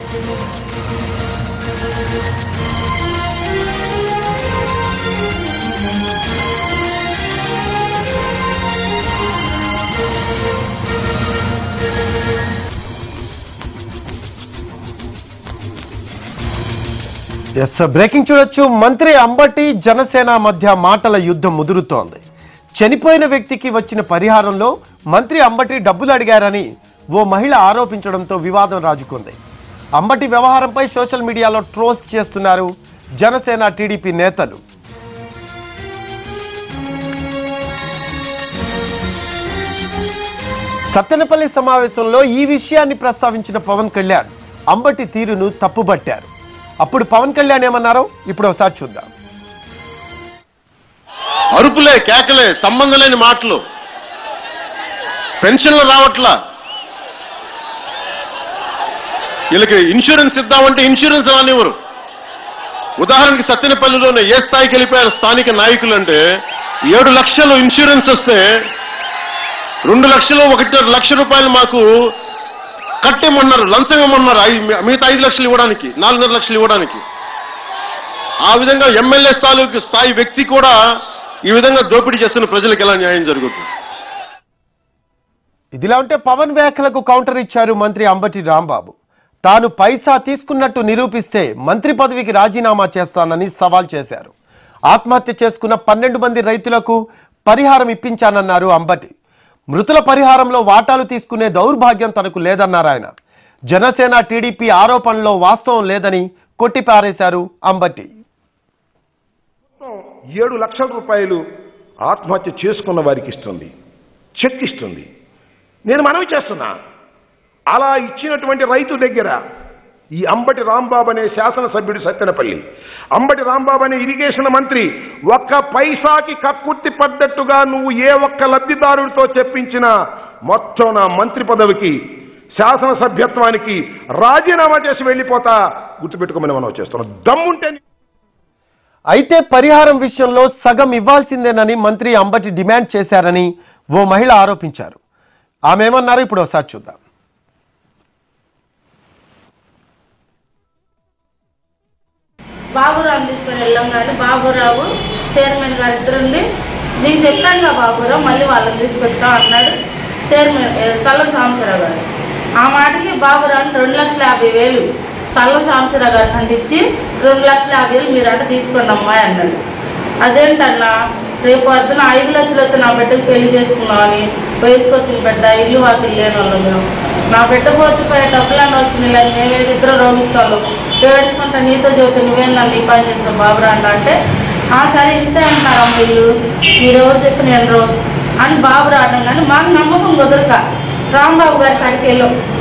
yes breaking చూడొచ్చు మంత్రి అంబటి జనసేన మధ్య మాటల యుద్ధం ముదురుతోంది చనిపోయిన వ్యక్తికి వచ్చిన పరిహారంలో మంత్రి అంబటి డబ్బులు అడిగారని ఓ మహిళ ఆరోపించడంతో వివాదం రాజుకుంది అంబటి వ్యవహారంపై సోషల్ మీడియాలో ట్రోల్స్ చేస్తున్నారు జనసేన టీడీపీ నేతలు సత్తెనపల్లి సమావేశంలో ఈ విషయాన్ని ప్రస్తావించిన పవన్ కళ్యాణ్ అంబటి తీరును తప్పుబట్టారు అప్పుడు పవన్ కళ్యాణ్ ఏమన్నారో ఇప్పుడు ఒకసారి చూద్దాం అరుపులే కేకలే సంబంధం లేని మాటలు పెన్షన్లు రావట్లా వీళ్ళకి ఇన్సూరెన్స్ ఇద్దామంటే ఇన్సూరెన్స్ రానివ్వరు ఉదాహరణకి సత్తెనపల్లిలోనే ఏ స్థాయికి వెళ్ళిపోయారు స్థానిక నాయకులు అంటే ఏడు లక్షలు ఇన్సూరెన్స్ వస్తే రెండు లక్షలు ఒకటి లక్ష రూపాయలు మాకు కట్టేమన్నారు లంచం ఇవ్వమన్నారు ఐదు మిగతా ఐదు లక్షలు ఇవ్వడానికి నాలుగున్నర లక్షలు ఇవ్వడానికి ఆ విధంగా ఎమ్మెల్యే స్థాయి స్థాయి వ్యక్తి కూడా ఈ విధంగా దోపిడీ చేస్తున్న ప్రజలకు ఎలా న్యాయం జరుగుతుంది ఇదిలా ఉంటే పవన్ వ్యాఖ్యలకు కౌంటర్ ఇచ్చారు మంత్రి అంబటి రాంబాబు తాను పైసా తీసుకున్నట్టు నిరూపిస్తే మంత్రి పదవికి రాజీనామా చేస్తానని సవాల్ చేశారు ఆత్మహత్య చేసుకున్న పన్నెండు మంది రైతులకు పరిహారం ఇప్పించానన్నారు అంబటి మృతుల పరిహారంలో వాటాలు తీసుకునే దౌర్భాగ్యం తనకు లేదన్నారు ఆయన జనసేన టీడీపీ ఆరోపణలో వాస్తవం లేదని కొట్టిపారేశారు అంబటి ఏడు లక్షల రూపాయలు ఆత్మహత్య చేసుకున్న వారికి ఇస్తుంది చెక్ ఇస్తుంది నేను మనవి చేస్తున్నా అలా ఇచ్చినటువంటి రైతు దగ్గర ఈ అంబటి రాంబాబు అనే శాసనసభ్యుడు సత్తెనపల్లి అంబటి రాంబాబు అనే ఇరిగేషన్ మంత్రి ఒక్క పైసాకి కక్కుర్తి పడ్డట్టుగా నువ్వు ఏ ఒక్క లబ్ధిదారుడితో చెప్పించినా మొత్తం నా మంత్రి పదవికి శాసనసభ్యత్వానికి రాజీనామా చేసి వెళ్ళిపోతా గుర్తుపెట్టుకోమని మనం చేస్తున్నాం దమ్ముంటే అయితే పరిహారం విషయంలో సగం ఇవ్వాల్సిందేనని మంత్రి అంబటి డిమాండ్ చేశారని ఓ మహిళ ఆరోపించారు ఆమె ఏమన్నారు ఇప్పుడు ఒకసారి చూద్దాం బాబురావు తీసుకొని వెళ్ళాం కానీ బాబురావు చైర్మన్ గారు ఇద్దరుండి నేను చెప్పాను కదా బాబురావు మళ్ళీ వాళ్ళని తీసుకొచ్చాం అన్నాడు చైర్మన్ ఏ, సల్లం సాంబశివరావు గారు ఆ మాటకి బాబురావుని రెండు లక్షల యాభై వేలు సల్లం సాంబశివరావు గారు ఖండించి రెండు లక్షల యాభై వేలు మీరు అంటే తీసుకోండి అమ్మాయి అన్నాడు అదేంటన్నా రేపు పొద్దున ఐదు లక్షలు వస్తే నా బిడ్డకు పెళ్లి చేసుకున్నామని వయసుకొచ్చిన బిడ్డ ఇల్లు వాకిలు లేని వాళ్ళం మేము నా బిడ్డ పోతే పోయే డబ్బులన్నీ వచ్చినాయి లేదు మేమేది ఇద్దరు రోగిస్తాళ్ళు ఏడ్చుకుంటా నీతో చెబుతా నువ్వేందని నీ పని చేస్తావు బాబురా అన్న అంటే "ఆ, సరే ఇంతే అంటారు అమ్మ ఇల్లు మీరెవరు చెప్పి నేను రో అని బాబు రావడం కానీ మాకు నమ్మకం కుదరక రాంబాబు గారి కాడికి వెళ్ళాం